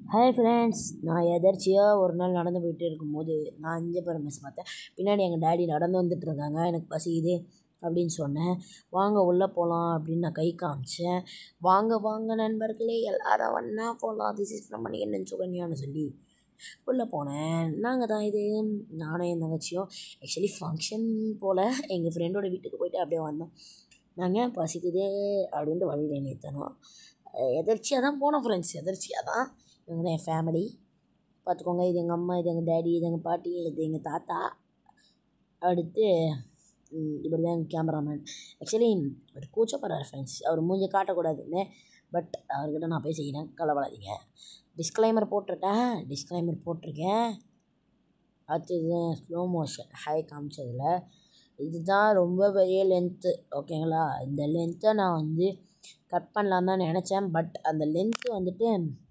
hi friends நான் எதர்ச்சியாக ஒரு நாள் நடந்து போயிட்டு இருக்கும்போது நான் அஞ்சு பேர் மிஸ் பார்த்தேன் பின்னாடி எங்கள் டேடி நடந்து வந்துட்டு இருக்காங்க எனக்கு பசிக்குது அப்படின்னு சொன்னேன் வாங்க உள்ளே போகலாம் அப்படின்னு நான் கை காமிச்சேன் வாங்க வாங்க நண்பர்களே எல்லாரும் ஒன்றா போகலாம் திஸ் இஸ் நம்ம என்ன சுகன்யான்னு சொல்லி உள்ளே போனேன் நாங்கள் தான் இது நானும் என் தங்கச்சியும் ஆக்சுவலி ஃபங்க்ஷன் போல் எங்கள் ஃப்ரெண்டோட வீட்டுக்கு போயிட்டு அப்படியே வந்தோம் நாங்கள் பசிக்குது அப்படின்ட்டு வழியில் நிறுத்தணும் எதர்ச்சியாக தான் போனோம் ஃப்ரெண்ட்ஸ் எதர்ச்சியாக தான் இவங்க தான் என் ஃபேமிலி பார்த்துக்கோங்க இது எங்கள் அம்மா இது எங்கள் டேடி இது எங்கள் பாட்டி இது எங்கள் தாத்தா அடுத்து இப்படி தான் எங்கள் கேமராமேன் ஆக்சுவலி ஒரு கூச்சப்படுறாரு ஃப்ரெண்ட்ஸ் அவர் மூஞ்சி காட்டக்கூடாதுன்னு பட் அவர்கிட்ட நான் போய் செய்கிறேன் கவலைப்படாதீங்க டிஸ்க்ளைமர் போட்டிருக்கேன் டிஸ்க்ளைமர் போட்டிருக்கேன் அடுத்தது ஸ்லோ மோஷன் ஹை காமிச்சதில் இதுதான் ரொம்ப பெரிய லென்த்து ஓகேங்களா இந்த லென்த்தை நான் வந்து கட் பண்ணலான்னு தான் நினச்சேன் பட் அந்த லென்த்து வந்துட்டு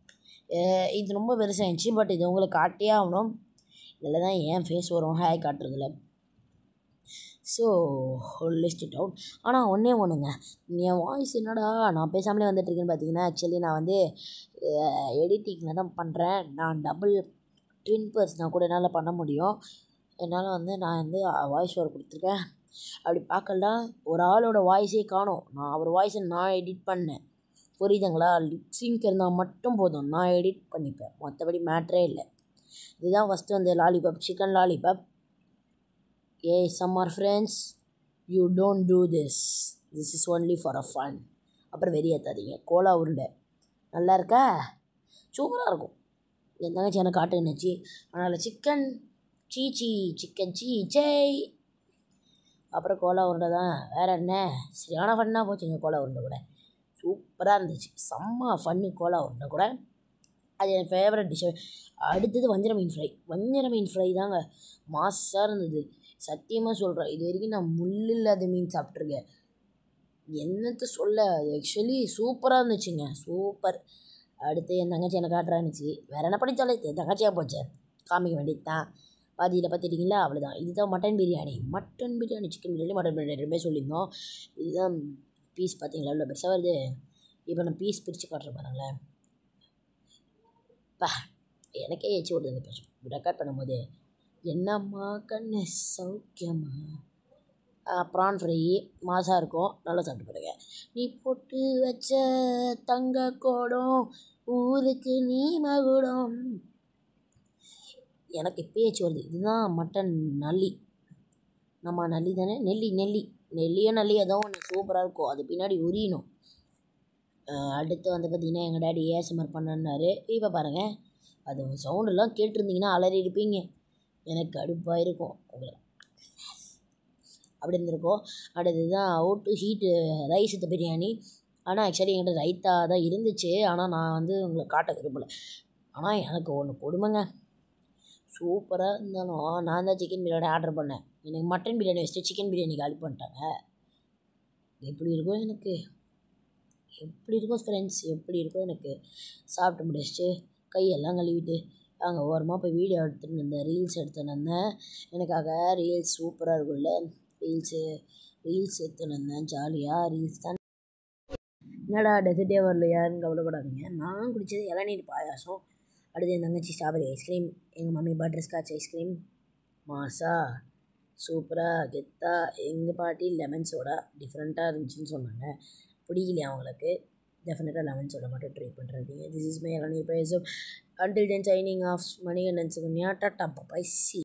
இது ரொம்ப பெருசாகிடுச்சு பட் இது உங்களுக்கு காட்டியே ஆகணும் இதில் தான் ஏன் ஃபேஸ் வரும் ஹேர் காட்டுறதுல ஸோ லிஸ்ட் இட் அவுட் ஆனால் ஒன்றே ஒன்றுங்க என் வாய்ஸ் என்னடா நான் பேசாமலே வந்துட்டுருக்கேன்னு பார்த்தீங்கன்னா ஆக்சுவலி நான் வந்து எடிட்டிங்கில் தான் பண்ணுறேன் நான் டபுள் ட்வின் பர்ஸ்னால் கூட என்னால் பண்ண முடியும் என்னால் வந்து நான் வந்து வாய்ஸ் ஓவர் கொடுத்துருக்கேன் அப்படி பார்க்கலாம் ஒரு ஆளோட வாய்ஸே காணும் நான் அவர் வாய்ஸை நான் எடிட் பண்ணேன் புரியுதுங்களா லிப்ஸிங்க் இருந்தால் மட்டும் போதும் நான் எடிட் பண்ணிப்பேன் மற்றபடி மேட்ரே இல்லை இதுதான் ஃபஸ்ட்டு வந்து lollipop chicken lollipop a summer friends you don't do this this is only for a fun அப்புறம் வெறியேற்றாதீங்க கோலா உருண்டை நல்லா இருக்கா சூப்பராக இருக்கும் என் தங்கச்சி எனக்கு காட்டுனுச்சு அதனால் சிக்கன் சீச்சி சிக்கன் சீ ஜெய் அப்புறம் கோலா உருண்டை தான் வேறு என்ன சரியான ஃபன்னாக போச்சுங்க கோலா உருண்டை கூட சூப்பராக இருந்துச்சு செம்ம ஃபன்னு கோலா உருண்டை கூட அது என் ஃபேவரட் டிஷ் அடுத்தது வஞ்சர மீன் ஃப்ரை வஞ்சர மீன் ஃப்ரை தாங்க மாஸாக இருந்தது சத்தியமாக சொல்கிறேன் இது வரைக்கும் நான் முள் இல்லாத மீன் சாப்பிட்ருக்கேன் என்னத்தை சொல்ல ஆக்சுவலி சூப்பராக இருந்துச்சுங்க சூப்பர் அடுத்து என் தங்கச்சி எனக்கு காட்டுறான்னுச்சு வேறு என்ன படித்தாலே என் தங்கச்சியாக போச்சு காமிக்க வேண்டியது தான் பாதியில் பார்த்துட்டிங்களா அவ்வளோதான் இதுதான் mutton biryani mutton biryani chicken biryani mutton biryani ரெண்டுமே சொல்லியிருந்தோம் இதுதான் பீஸ் பார்த்தீங்களா இவ்வளோ பெருசாக வருது இப்போ நான் பீஸ் பிரித்து காட்டுறேன் பாருங்களேன் பா எனக்கே ஏச்சு ஓடுது இந்த பேசும் ரெக்கார்ட் பண்ணும்போது என்னம்மா கண்ணு சௌக்கியமா ப்ரான் ஃப்ரை மாசாக இருக்கும் நல்லா சாப்பிட்டு பாருங்க நீ போட்டு வச்ச தங்க கோடம் ஊருக்கு நீ மகுடம் எனக்கு இப்பேச்சு வருது இதுதான் மட்டன் நல்லி நம்ம நல்லி தானே நெல்லி நெல்லி நெல்லியோ நல்லி ஏதோ ஒன்று சூப்பராக இருக்கும் அது பின்னாடி உரியணும் அடுத்து வந்து பார்த்திங்கன்னா எங்கள் டேடி ஏஎஸ்எம்ஆர் பண்ணாரு இப்போ பாருங்கள் அது சவுண்டெல்லாம் கேட்டிருந்தீங்கன்னா அலறி இருப்பீங்க எனக்கு கடுப்பாக இருக்கும் உங்களுக்கு அப்படி இருந்திருக்கும் அடுத்தது தான் out to heat rice with biryani ஆனால் ஆக்சுவலி என்கிட்ட ரைத்தா தான் இருந்துச்சு ஆனால் நான் வந்து உங்களை காட்ட விரும்பலை ஆனால் எனக்கு ஒன்று கொடுமைங்க சூப்பராக இருந்தாலும் நான் தான் சிக்கன் பிரியாணி ஆர்டர் பண்ணேன் எனக்கு மட்டன் பிரியாணி வச்சுட்டு சிக்கன் பிரியாணி காலி பண்ணிட்டாங்க எப்படி இருக்கும் எனக்கு எப்படி இருக்கும் ஃப்ரெண்ட்ஸ் எப்படி இருக்கும் எனக்கு சாப்பிட்டு முடிச்சுட்டு கையெல்லாம் கழுவிட்டு அங்கே ஓரமாக போய் வீடியோ எடுத்துகிட்டு இருந்தேன் ரீல்ஸ் எடுத்துன்னு இருந்தேன் எனக்காக ரீல்ஸ் சூப்பராக இருக்கும்ல ரீல்ஸு ரீல்ஸ் எடுத்துன்னு இருந்தேன் ஜாலியாக ரீல்ஸ் தான் என்னடா டெசர்ட்டே வரலையான்னு கவலைப்படாதீங்க நான் குடித்தது இளநீர் பாயாசம் அடுத்து என் தங்கச்சி ஸ்ட்ராபெரி ஐஸ்கிரீம் எங்கள் mummy butterscotch ice cream Maaza சூப்பராக கெத்தா எங்கள் பாட்டி லெமன் சோடா டிஃப்ரெண்ட்டாக இருந்துச்சுன்னு சொன்னாங்க பிடிக்கலையா அவங்களுக்கு டெஃபினட்டாக லெமன் சோடா மட்டும் ட்ரை பண்ணுறது this is my ilaneer payasam until then signing off Manikandan Sukanya tata bye C